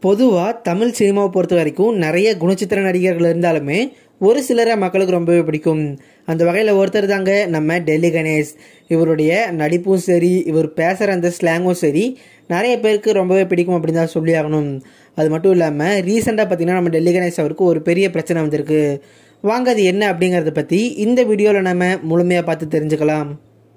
பொதுவாக தமிழ் சினிமாவை பொறுத்த வரைக்கும் நிறைய குணச்சித்திர நடிகர்கள் இருந்தாலுமே ஒரு சிலரை மக்களுக்கு ரொம்பவே பிடிக்கும் அந்த வகையில் ஒருத்தர் தாங்க நம்ம டெல்லி கணேஷ் இவருடைய நடிப்பும் சரி இவர் பேசுகிற அந்த ஸ்லாங்கும் சரி நிறைய பேருக்கு ரொம்பவே பிடிக்கும் அப்படின்னு தான் சொல்லி ஆகணும் அது மட்டும் இல்லாமல் ரீசெண்டாக பார்த்தீங்கன்னா நம்ம டெல்லி கணேஷ் அவருக்கு ஒரு பெரிய பிரச்சனை வந்திருக்கு வாங்க அது என்ன அப்படிங்கிறத பற்றி இந்த வீடியோவில் நம்ம முழுமையாக பார்த்து தெரிஞ்சுக்கலாம்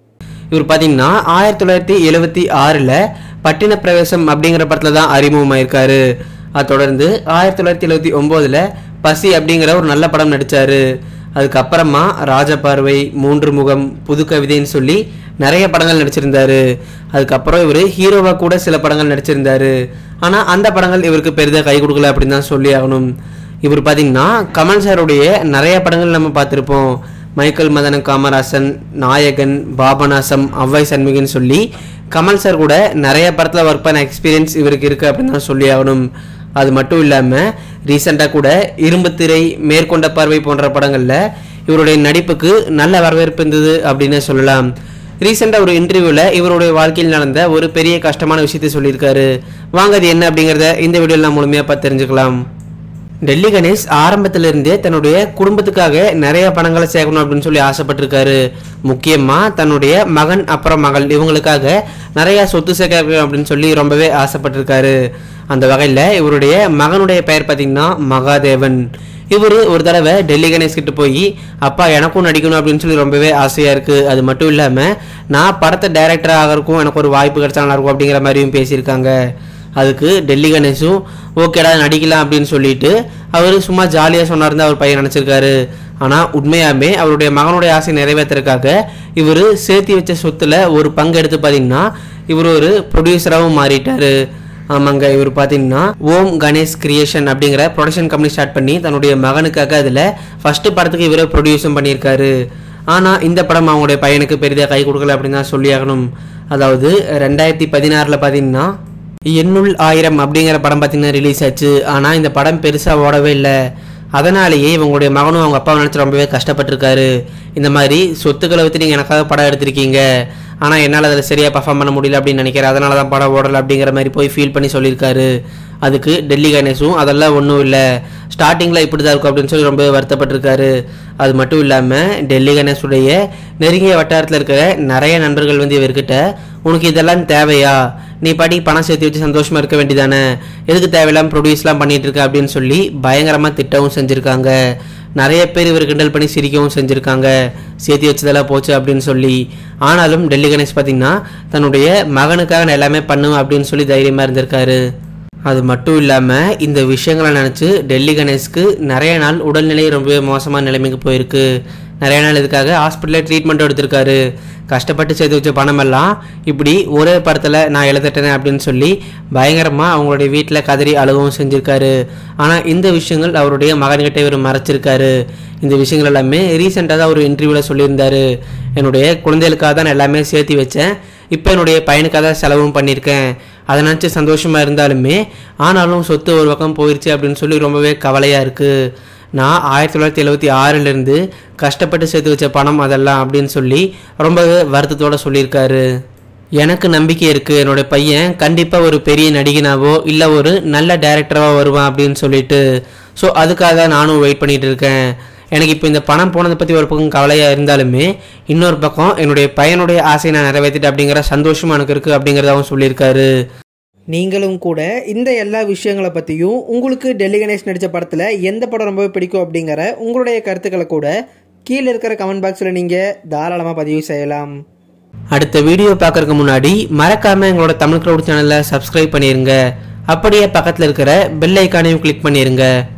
இவர் பார்த்தீங்கன்னா ஆயிரத்தி தொள்ளாயிரத்தி எழுவத்தி ஆறில் பட்டின பிரவேசம் அப்படிங்கிற படத்தில் தான் அறிமுகமாயிருக்காரு அதை தொடர்ந்து ஆயிரத்தி தொள்ளாயிரத்தி எழுவத்தி ஒம்போதில் பசி அப்படிங்கிற ஒரு நல்ல படம் நடித்தார் அதுக்கப்புறமா ராஜபார்வை மூன்று முகம் புது கவிதைன்னு சொல்லி நிறைய படங்கள் நடிச்சிருந்தாரு அதுக்கப்புறம் இவர் ஹீரோவாக கூட சில படங்கள் நடிச்சிருந்தாரு ஆனால் அந்த படங்கள் இவருக்கு பெரிதாக கை கொடுக்கல அப்படின்னு தான் சொல்லி ஆகணும் இவர் பார்த்தீங்கன்னா கமல் சாருடைய நிறைய படங்கள் நம்ம பார்த்துருப்போம் மைக்கேல் மதன காமராசன் நாயகன் பாபநாசம் அவ்வை சண்முகின்னு சொல்லி கமல் சார் கூட நிறைய படத்தில் ஒர்க் பண்ண எக்ஸ்பீரியன்ஸ் இவருக்கு இருக்குது அப்படின்னு தான் சொல்லி ஆகணும் அது மட்டும் இல்லாமல் ரீசெண்டாக கூட இரும்புத்திரை மேற்கொண்ட பார்வை போன்ற படங்களில் இவருடைய நடிப்புக்கு நல்ல வரவேற்பு இருந்தது அப்படின்னு சொல்லலாம் ரீசெண்டாக ஒரு இன்டர்வியூவில் இவருடைய வாழ்க்கையில் நடந்த ஒரு பெரிய கஷ்டமான விஷயத்தை சொல்லியிருக்காரு வாங்க அது என்ன அப்படிங்கிறத இந்த வீடியோவில் நான் முழுமையாக பார்த்து தெரிஞ்சுக்கலாம் டெல்லி கணேஷ் ஆரம்பத்திலிருந்தே தன்னுடைய குடும்பத்துக்காக நிறைய பணங்களை சேர்க்கணும் அப்படின்னு சொல்லி ஆசைப்பட்டிருக்காரு முக்கியமாக தன்னுடைய மகன் அப்புறம் மகள் இவங்களுக்காக நிறைய சொத்து சேர்க்க அப்படின்னு சொல்லி ரொம்பவே ஆசைப்பட்டிருக்காரு அந்த வகையில் இவருடைய மகனுடைய பெயர் பார்த்தீங்கன்னா மகாதேவன் இவர் ஒரு தடவை டெல்லி கணேஷ் கிட்ட போய் அப்பா எனக்கும் நடிக்கணும் அப்படின்னு சொல்லி ரொம்பவே ஆசையாக இருக்குது அது மட்டும் இல்லாமல் நான் படத்தை டைரக்டர் ஆகிறதுக்கும் எனக்கு ஒரு வாய்ப்பு கிடைச்சா நல்லா இருக்கும் அப்படிங்கிற மாதிரியும் பேசியிருக்காங்க அதுக்கு டெல்லி கணேஷும் ஓகேடா நடிக்கலாம் அப்படின்னு சொல்லிட்டு அவர் சும்மா ஜாலியாக சொன்னார்னு அவர் பையன் நினச்சிருக்காரு ஆனால் உண்மையாமே அவருடைய மகனுடைய ஆசை நிறைவேற்றுறதுக்காக இவர் சேர்த்தி வச்ச சொத்துல ஒரு பங்கு எடுத்து பார்த்தீங்கன்னா இவர் ஒரு ப்ரொடியூசராகவும் மாறிட்டாரு ஆமாங்க இவர் பார்த்தீங்கன்னா ஓம் கணேஷ் கிரியேஷன் அப்படிங்கிற ப்ரொடக்ஷன் கம்பெனி ஸ்டார்ட் பண்ணி தன்னுடைய மகனுக்காக அதில் ஃபஸ்ட்டு படத்துக்கு இவரே ப்ரொடியூஸும் பண்ணியிருக்காரு ஆனால் இந்த படம் அவங்களுடைய பையனுக்கு பெரிதாக கை கொடுக்கல அப்படின்னு தான் சொல்லி ஆகணும் அதாவது ரெண்டாயிரத்தி பதினாறில் பார்த்தீங்கன்னா எண்ணுள் ஆயிரம் அப்படிங்கிற படம் பார்த்தீங்கன்னா ரிலீஸ் ஆச்சு ஆனால் இந்த படம் பெருசாக ஓடவே இல்லை அதனாலேயே இவங்களுடைய மகனும் அவங்க அப்பாவை நினச்சி ரொம்பவே கஷ்டப்பட்டிருக்காரு இந்த மாதிரி சொத்துக்களை வச்சு நீங்கள் எனக்காக படம் எடுத்திருக்கீங்க ஆனால் என்னால் அதில் சரியாக பர்ஃபார்ம் பண்ண முடியல அப்படின்னு நினைக்கிறேன் அதனால தான் படம் ஓடலை அப்படிங்கிற மாதிரி போய் ஃபீல் பண்ணி சொல்லியிருக்காரு அதுக்கு டெல்லி கணேஷும் அதெல்லாம் ஒன்றும் இல்லை ஸ்டார்டிங்கில் இப்படி தான் இருக்கும் அப்படின்னு சொல்லி ரொம்ப வருத்தப்பட்டிருக்காரு அது மட்டும் இல்லாமல் டெல்லி கணேஷுடைய நெருங்கிய வட்டாரத்தில் இருக்கிற நிறைய நண்பர்கள் வந்து இவர்கிட்ட உனக்கு இதெல்லாம் தேவையா நீ பாட்டி பணம் சேர்த்து வச்சு சந்தோஷமாக இருக்க வேண்டியதானே எதுக்கு தேவையில்லாமல் ப்ரொடியூஸ்லாம் பண்ணிட்டு இருக்க அப்படின்னு சொல்லி பயங்கரமாக திட்டவும் செஞ்சுருக்காங்க நிறைய பேர் இவர் கிண்டல் பண்ணி சிரிக்கவும் செஞ்சுருக்காங்க சேர்த்து வச்சதெல்லாம் போச்சு அப்படின்னு சொல்லி ஆனாலும் டெல்லி கணேஷ் பார்த்தீங்கன்னா தன்னுடைய மகனுக்காக நான் எல்லாமே பண்ணுவேன் அப்படின்னு சொல்லி தைரியமாக இருந்திருக்காரு அது மட்டும் இல்லாமல் இந்த விஷயங்களை நினச்சி டெல்லி கணேஷ்க்கு நிறைய நாள் உடல்நிலை ரொம்பவே மோசமான நிலைமைக்கு போயிருக்கு நிறைய நாள் இதுக்காக ஹாஸ்பிட்டலில் ட்ரீட்மெண்ட் எடுத்திருக்காரு கஷ்டப்பட்டு சேர்த்து வச்ச பணமெல்லாம் இப்படி ஒரே படத்தில் நான் எழுதிட்டேனே அப்படின்னு சொல்லி பயங்கரமாக அவங்களுடைய வீட்டில் கதறி அழுகவும் செஞ்சுருக்காரு ஆனால் இந்த விஷயங்கள் அவருடைய மகன்கிட்ட இவர் மறைச்சிருக்காரு இந்த விஷயங்கள் எல்லாமே ரீசெண்டாக தான் ஒரு இன்டர்வியூவில் சொல்லியிருந்தாரு என்னுடைய குழந்தைகளுக்காக தான் நான் எல்லாமே சேர்த்து வச்சேன் இப்போ என்னுடைய பையனுக்காக தான் செலவும் பண்ணியிருக்கேன் அதை நினச்சி சந்தோஷமாக இருந்தாலுமே ஆனாலும் சொத்து ஒரு பக்கம் போயிடுச்சு அப்படின்னு சொல்லி ரொம்பவே கவலையாக இருக்குது நான் ஆயிரத்தி தொள்ளாயிரத்தி எழுபத்தி ஆறிலிருந்து கஷ்டப்பட்டு சேர்த்து வச்ச பணம் அதெல்லாம் அப்படின்னு சொல்லி ரொம்பவே வருத்தத்தோடு சொல்லியிருக்காரு எனக்கு நம்பிக்கை இருக்குது என்னோட பையன் கண்டிப்பாக ஒரு பெரிய நடிகனாவோ இல்லை ஒரு நல்ல டேரக்டராகவோ வருவான் அப்படின்னு சொல்லிட்டு ஸோ அதுக்காக நானும் வெயிட் பண்ணிகிட்டு இருக்கேன் எனக்கு இப்போ இந்த பணம் போனதை பற்றி ஒரு பக்கம் கவலையாக இருந்தாலுமே இன்னொரு பக்கம் என்னுடைய பையனுடைய ஆசையை நான் நிறைவேற்றிட்டு அப்படிங்கிற சந்தோஷம் எனக்கு இருக்குது அப்படிங்கிறதாவும் சொல்லியிருக்காரு நீங்களும் கூட இந்த எல்லா விஷயங்களை பற்றியும் உங்களுக்கு டெல்லி கணேஷ் நடித்த படத்தில் எந்த படம் ரொம்பவே பிடிக்கும் அப்படிங்கிற உங்களுடைய கருத்துக்களை கூட கீழே இருக்கிற கமெண்ட் பாக்ஸில் நீங்கள் தாராளமாக பதிவு செய்யலாம் அடுத்த வீடியோ பார்க்கறதுக்கு முன்னாடி மறக்காமல் எங்களோட தமிழ் க்ரௌட் சேனலை சப்ஸ்கிரைப் பண்ணிடுங்க அப்படியே பக்கத்தில் இருக்கிற பெல் ஐக்கானையும் கிளிக் பண்ணிடுங்க